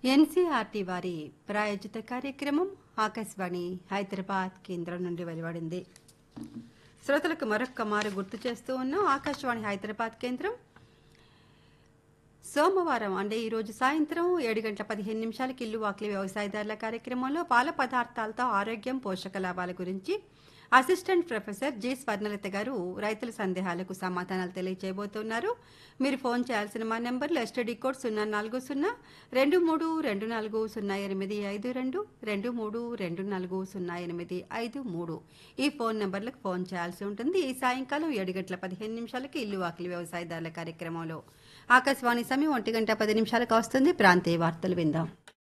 NCERT వారి ప్రాయోజిత కార్యక్రమం ఆకాశవాణి హైదరాబాద్ కేంద్రం నుండి వెలువడింది శ్రోతలకు మరొక్క మారు గుర్తు చేస్తూ ఉన్నాం ఆకాశవాణి హైదరాబాద్ కేంద్రం సోమవారం అంటే ఈ రోజు సాయంత్రం ఏడు గంటల పదిహేను నిమిషాలకి ఇల్లు వాకిలి వ్యవసాయదారుల కార్యక్రమంలో పాల పదార్థాలతో ఆరోగ్యం పోషక లాభాల గురించి అసిస్టెంట్ ప్రొఫెసర్ జి స్వర్ణలత గారు రైతుల సందేహాలకు సమాధానాలు తెలియజేయబోతున్నారు మీరు ఫోన్ చేయాల్సిన మా నెంబర్లు ఎస్టీడీ కోడ్ సున్నా నాలుగు సున్నా రెండు మూడు రెండు నాలుగు సున్నా ఎనిమిది ఐదు రెండు రెండు మూడు రెండు నాలుగు సున్నా ఎనిమిది ఐదు మూడు ఈ ఫోన్ నెంబర్లకు ఫోన్ చేయాల్సి ఉంటుంది ఈ సాయంకాలం ఏడు గంటల పదిహేను నిమిషాలకి ఇల్లు వాకిలి వ్యవసాయదారుల కార్యక్రమంలో ఆకాశవాణి సమయం ఒంటి గంట పది నిమిషాలకు వస్తుంది ప్రాంతీయ వార్తలు విందాం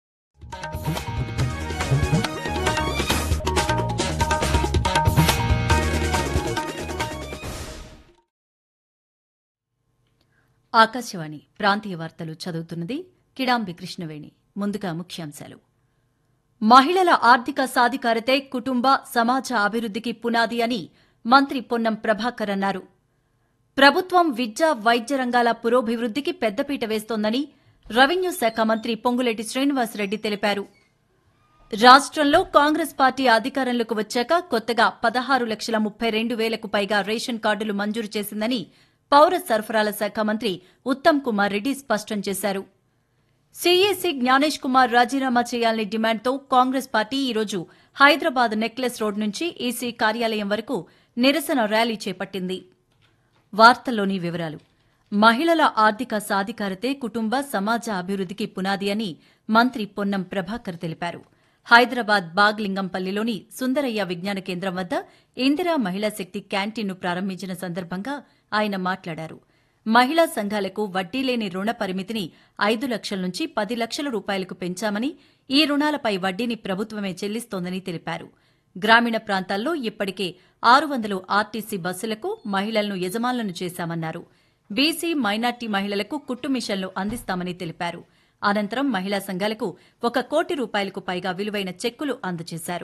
ఆకాశవాణి ప్రాంతీయ వార్తలు చదువుతున్నది కిడాంబి కృష్ణవేణి ముందుగా ముఖ్యాంశాలు మహిళల ఆర్థిక సాధికారతే కుటుంబ సమాజ అభివృద్ధికి పునాది అని మంత్రి పొన్నం ప్రభాకర్ అన్నారు ప్రభుత్వం విద్య వైద్య రంగాల పురోభివృద్ధికి పెద్దపీట వేస్తోందని రెవెన్యూ శాఖ మంత్రి పొంగులేటి శ్రీనివాసరెడ్డి తెలిపారు రాష్ట్రంలో కాంగ్రెస్ పార్టీ అధికారంలోకి వచ్చాక కొత్తగా పదహారు లక్షల ముప్పై రెండు వేలకు పైగా రేషన్ కార్డులు మంజూరు చేసిందని పౌర సరఫరాల శాఖ మంత్రి ఉత్తమ్ కుమార్ రెడ్డి స్పష్టం చేశారు సీఈసీ జ్ఞానేష్ కుమార్ రాజీనామా చేయాలని డిమాండ్తో కాంగ్రెస్ పార్టీ ఈరోజు హైదరాబాద్ నెక్లెస్ రోడ్ నుంచి ఈసీ కార్యాలయం వరకు నిరసన ర్యాలీ చేపట్టింది వార్తల్లోని వివరాలు మహిళల ఆర్థిక సాధికారతే కుటుంబ సమాజ అభివృద్ధికి పునాది అని మంత్రి పొన్నం ప్రభాకర్ తెలిపారు హైదరాబాద్ బాగ్లింగంపల్లిలోని సుందరయ్య విజ్ఞాన కేంద్రం వద్ద ఇందిరా మహిళా శక్తి క్యాంటీన్ను ప్రారంభించిన సందర్భంగా ఆయన మాట్లాడారు మహిళా సంఘాలకు వడ్డీ లేని రుణ పరిమితిని ఐదు లక్షల నుంచి పది లక్షల రూపాయలకు పెంచామని ఈ రుణాలపై వడ్డీని ప్రభుత్వమే చెల్లిస్తోందని తెలిపారు గ్రామీణ ప్రాంతాల్లో ఇప్పటికే ఆరు వందలు ఆర్టీసీ బస్సులకు మహిళలను యజమానులను చేశామన్నారు బీసీ మైనార్టీ మహిళలకు కుట్టు మిషన్లు అందిస్తామని తెలిపారు అనంతరం మహిళా సంఘాలకు ఒక కోటి రూపాయలకు పైగా విలువైన చెక్కులు అందజేశారు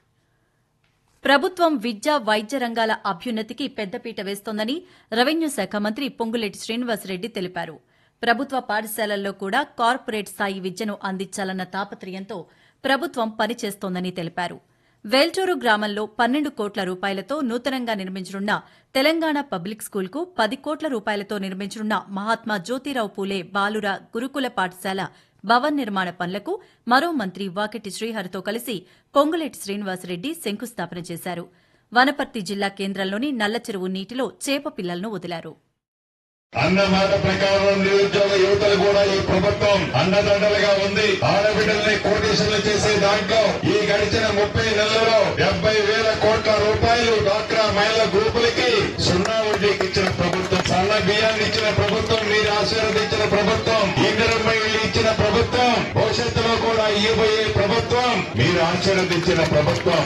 ప్రభుత్వం విద్య వైద్య రంగాల అభ్యున్నతికి పెద్దపీట వేస్తోందని రెవెన్యూ శాఖ మంత్రి పొంగులేటి శ్రీనివాసరెడ్డి తెలిపారు ప్రభుత్వ పాఠశాలల్లో కూడా కార్పొరేట్ స్థాయి విద్యను అందించాలన్న తాపత్రయంతో ప్రభుత్వం పనిచేస్తోందని తెలిపారు వేల్చూరు గ్రామంలో పన్నెండు కోట్ల రూపాయలతో నూతనంగా నిర్మించనున్న తెలంగాణ పబ్లిక్ స్కూల్కు పది కోట్ల రూపాయలతో నిర్మించనున్న మహాత్మా జ్యోతిరావు పూలే బాలుర గురుకుల పాఠశాల భవన్ నిర్మాణ పనులకు మరో మంత్రి వాకెటి శ్రీహరితో కలిసి పొంగులేటి శ్రీనివాసరెడ్డి శంకుస్థాపన చేశారు వనపర్తి జిల్లా కేంద్రంలోని నల్లచెరువు నీటిలో చేప పిల్లలను వదిలారు అన్న మాట ప్రకారం నిరుద్యోగ యువతలు కూడా ఈ ప్రభుత్వం అండదండలుగా ఉంది ఆడబిడ్డల్ని కోటేషన్లు చేసే దాంట్లో ఈ గడిచిన ముప్పై నెలల్లో డెబ్బై వేల కోట్ల రూపాయలు డాక్రా మహిళా గ్రూపులకి సున్నా వడ్డీకి ఇచ్చిన ప్రభుత్వం సన్న బియ్యాన్ని ఇచ్చిన ప్రభుత్వం మీరు ఆశీర్వదించిన ప్రభుత్వం ఇందిరమ్మ ఇల్లు ఇచ్చిన ప్రభుత్వం భవిష్యత్తులో కూడా ఇవ్వబోయే ప్రభుత్వం మీరు ఆశీర్వదించిన ప్రభుత్వం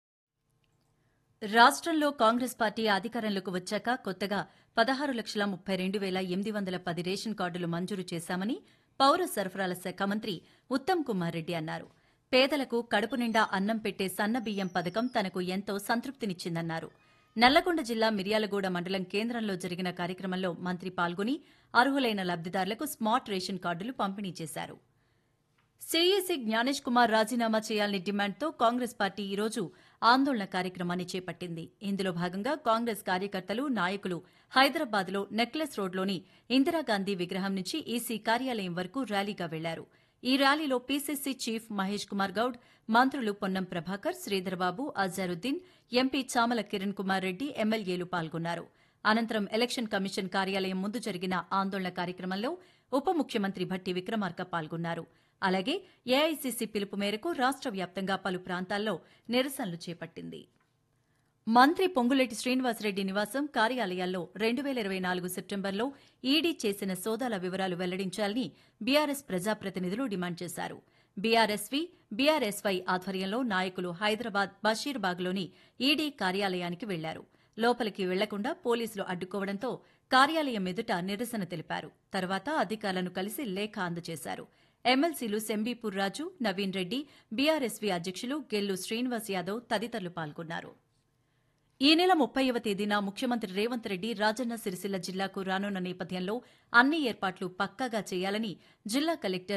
రాష్ట్రంలో కాంగ్రెస్ పార్టీ అధికారంలోకి వచ్చాక కొత్తగా పదహారు లక్షల ముప్పై రెండు వేల ఎనిమిది వందల పది రేషన్ కార్డులు మంజూరు చేశామని పౌర సరఫరాల శాఖ మంత్రి ఉత్తమ్ కుమార్ రెడ్డి అన్నారు పేదలకు కడుపు నిండా అన్నం పెట్టే సన్న బియ్యం పథకం తనకు ఎంతో సంతృప్తినిచ్చిందన్నారు నల్లగొండ జిల్లా మిర్యాలగూడ మండలం కేంద్రంలో జరిగిన కార్యక్రమంలో మంత్రి పాల్గొని అర్హులైన లబ్దిదారులకు స్మార్ట్ రేషన్ కార్డులు పంపిణీ చేశారు సీఈసీ జ్ఞానేష్ కుమార్ రాజీనామా చేయాలని డిమాండ్తో కాంగ్రెస్ పార్టీ ఈరోజు ఆందోళన కార్యక్రమాన్ని చేపట్టింది ఇందులో భాగంగా కాంగ్రెస్ కార్యకర్తలు నాయకులు హైదరాబాద్లో నెక్లెస్ రోడ్లోని ఇందిరాగాంధీ విగ్రహం నుంచి ఈసీ కార్యాలయం వరకు ర్యాలీగా వెళ్లారు ఈ ర్యాలీలో పీసీసీ చీఫ్ మహేష్ కుమార్ గౌడ్ మంత్రులు పొన్నం ప్రభాకర్ శ్రీధర్బాబు అజారుద్దీన్ ఎంపీ చామల కిరణ్ కుమార్ రెడ్డి ఎమ్మెల్యేలు పాల్గొన్నారు అనంతరం ఎలక్షన్ కమిషన్ కార్యాలయం ముందు జరిగిన ఆందోళన కార్యక్రమంలో ఉప ముఖ్యమంత్రి భట్టి విక్రమార్క పాల్గొన్నారు అలాగే ఏఐసీసీ పిలుపు మేరకు రాష్ట్ర వ్యాప్తంగా పలు ప్రాంతాల్లో నిరసనలు చేపట్టింది మంత్రి పొంగులేటి శ్రీనివాసరెడ్డి నివాసం కార్యాలయాల్లో రెండు వేల ఇరవై నాలుగు సెప్టెంబర్లో ఈడీ చేసిన సోదాల వివరాలు వెల్లడించాలని బీఆర్ఎస్ ప్రజాప్రతినిధులు డిమాండ్ చేశారు బీఆర్ఎస్వి బీఆర్ఎస్వై ఆధ్వర్యంలో నాయకులు హైదరాబాద్ బషీర్బాగ్లోని ఈడీ కార్యాలయానికి వెళ్లారు లోపలికి వెళ్లకుండా పోలీసులు అడ్డుకోవడంతో కార్యాలయం ఎదుట నిరసన తెలిపారు తర్వాత అధికారులను కలిసి లేఖ అందజేశారు ఎమ్మెల్సీలు సెంబీపూర్ రాజు నవీన్ రెడ్డి బీఆర్ఎస్వీ అధ్యక్షులు గెల్లు శ్రీనివాస్ యాదవ్ తదితరులు పాల్గొన్నారు ఈ నెల ముప్పైవ తేదీన ముఖ్యమంత్రి రేవంత్ రెడ్డి రాజన్న సిరిసిల్ల జిల్లాకు రానున్న నేపథ్యంలో అన్ని ఏర్పాట్లు పక్కాగా చేయాలని జిల్లా కలెక్టర్